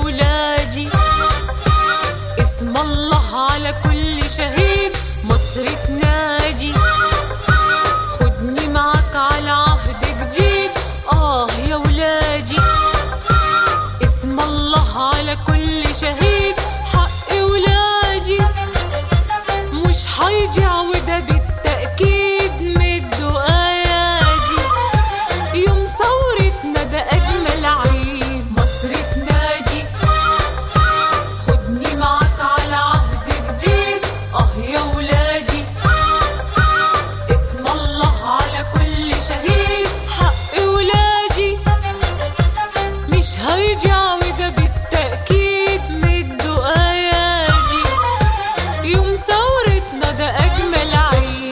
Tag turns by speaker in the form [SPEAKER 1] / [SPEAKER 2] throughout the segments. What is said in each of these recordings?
[SPEAKER 1] ولادي اسم الله على كل شهيد مصر تنادي خدني معك على عهد جديد آه يا ولادي اسم الله على كل شهيد حق ولادي مش هيضيع وده بالتأكيد مدوا أيادي يوم ثورتنا ده أجمل عيد مصر تنادي خدني معك على عهد جديد آه يا ولادي اسم الله على كل شهيد حق ولادي مش هيضيع وده بالتأكيد مدوا أيادي يوم ثورتنا ده أجمل عيد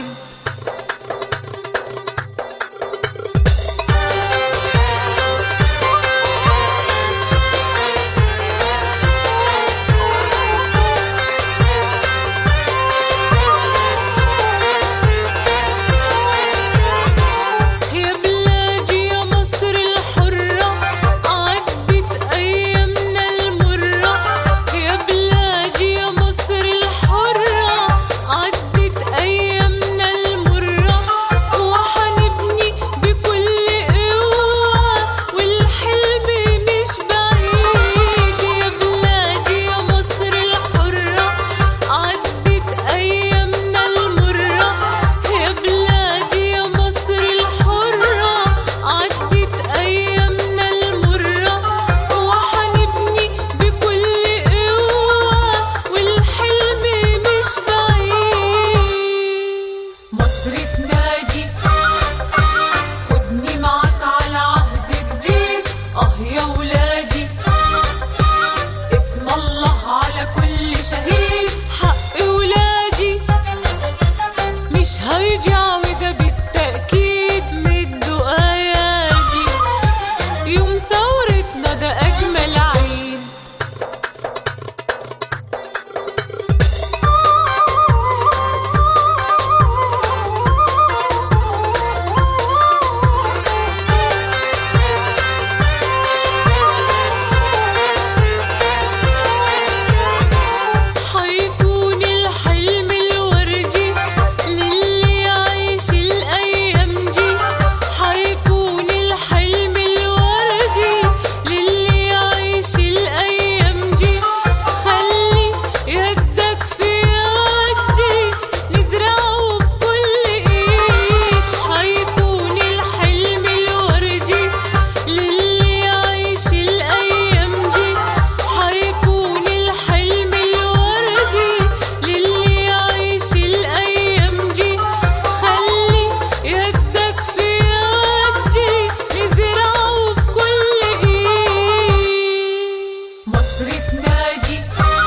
[SPEAKER 1] يا بلادي يا مصر الحرة عدت أيامنا المرة يا بلادي يا مصر الحرة عدت أيامنا المرة وحنبني بكل قوة والحلم مش بعيد يا بلادي يا مصر الحرة عدت أيامنا المرة يا بلادي يا مصر الحرة عدت أيامنا المرة وحنبني بكل قوة والحلم مش بعيد مصر تنادي خدني معك على عهد جديد اه يا ولادي اسم الله على كل شهيد حق ولادي مش هيضيع وده بالتأكيد مدوا أيادي يوم ثورتنا ده أجمل عيد حيكون الحلم الوردي للي يعيش الأيام دي حيكون الحلم الوردي للي يعيش الأيام دي خلي يدك في يدي نزرعه بكل إيد حيكون الحلم الوردي للي يعيش الأيام دي حيكون الحلم الوردي للي يعيش الأيام دي خلي يدك في يدي نزرعه بكل إيد مصر تنادي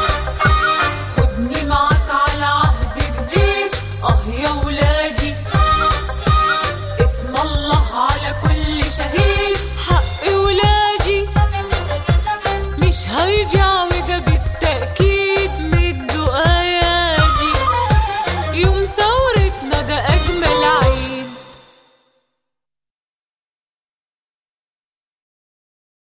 [SPEAKER 1] خدني معك على عهد جديد اه يا ولادي اسم الله على كل شهيد حق ولادي مش هيضيع وده